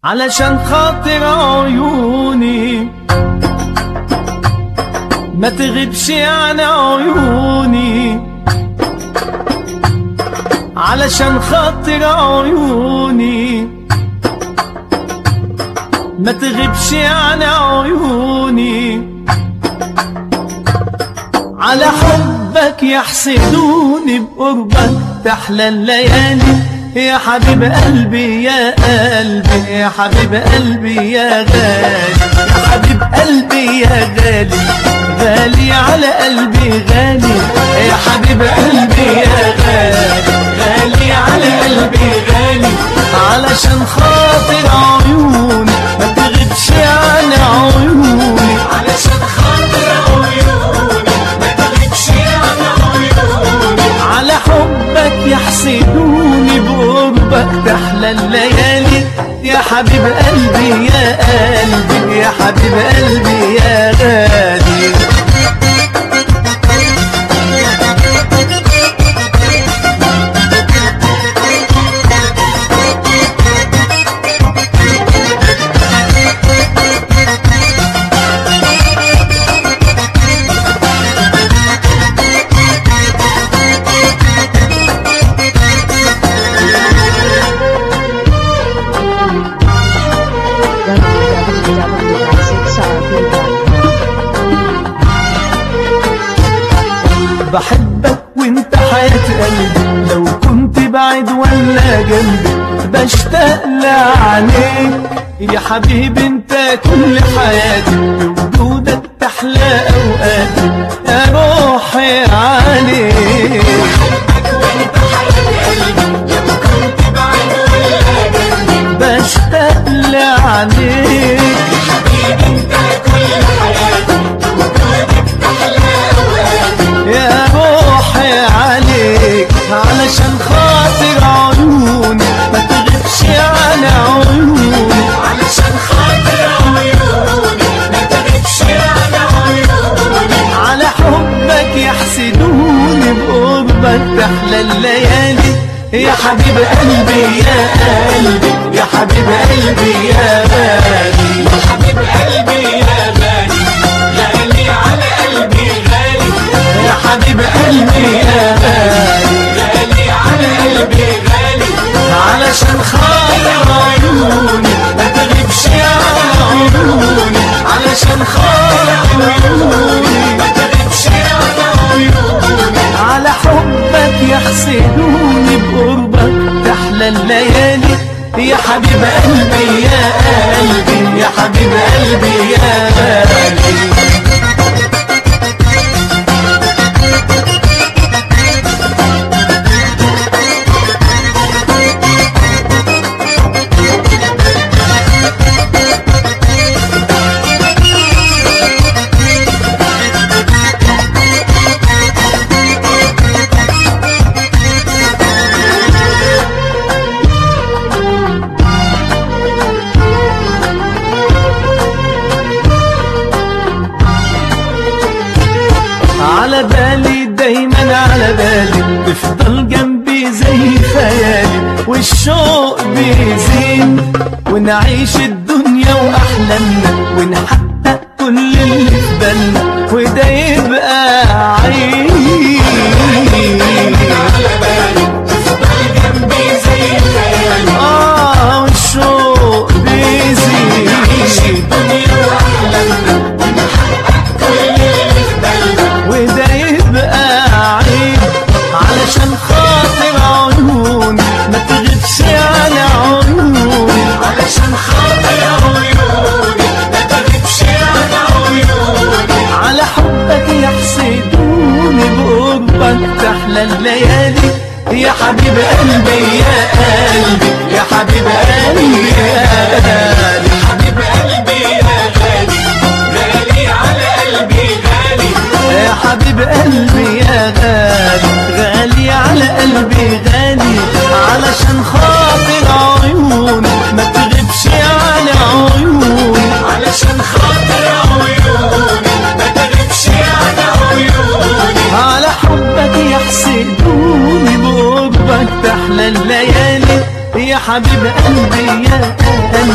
علشان خاطر عيوني ما تغيبش عن عيوني علشان خاطر عيوني ما تغيبش عن عيوني على حبك يحسدوني بقربك تحلى الليالي يا حبيب قلبي يا قلبي يا حبيب قلبي يا غالي يا حبيب قلبي يا غالي غالي على قلبي غالي يا حبيب قلبي يا غالي غالي على قلبي غالي علشان خاطر عيوني ما تغيبش عن عيوني علشان خاطر عيوني ما تغيبش عن عيوني على حبك يحسدوني بقربك تحلى الليالي يا حبيب قلبي يا قلبي يا حبيب قلبي يا غالي www.6rp.com بحبك وانت حياة قلبي لو كنت بعيد ولا جنبي بشتاق لعينيك يا حبيبي انت كل حياتي بوجودك تحلى اوقاتي يا روحي عليك بحبك وانت حياة قلبي لو كنت بعيد ولا جنبي بشتاق لعينيك حبيبي انت كل حياتي وجودك تحلى اوقاتي يا روحي عليك علشان خاطر عيوني ما تغيبش عن عيوني علشان خاطر عيوني ما تغيبش عن عيوني على حبك يحسدوني بقربك تحلى الليالي يا حبيب قلبي يا قلبي يا حبيب قلبي يا غالي يا حبيب قلبي يا غالي غالي على قلبي غالي يا حبيب قلبي يا غالي غالي على قلبي غالي علشان خاطر عيوني ما تغيبش عن عيوني علشان خاطر عيوني ما تغيبش عن عيوني على حبك يحسدوني بقربك تحلى الليالي يا حبيب قلبي يا قلبي يا حبيب قلبي يا غالي على بالي دايما على بالي تفضل جنبي زي خيالي والشوق بيزين ونعيش الدنيا واحلامنا ونحقق كل اللي في بالنا وده يبقى عيش على بالي تفضل جنبي زي خيالي اه والشوق بيزين الدنيا واحلامنا ونحقق كل اللي في بالنا وده يبقى عيب علشان خاطر عيوني ما تغيبش عن عيوني علشان خاطر عيوني ما تغيبش عن عيوني على حبك يحسدوني بقربك تحلى الليالي يا حبيب قلبي يا قلبي يا حبيب قلبي يا غالي حبيب قلبي يا غالي غالي على قلبي غالي يا حبيب قلبي يا غالي غالي على قلبي غالي علشان خاطر عيوني ما تغيبش عن عيوني علشان خاطر عيوني ما تغيبش عن عيوني على حبك يحسدوني بقربك تحلى الليالي يا حبيب قلبي يا قلبي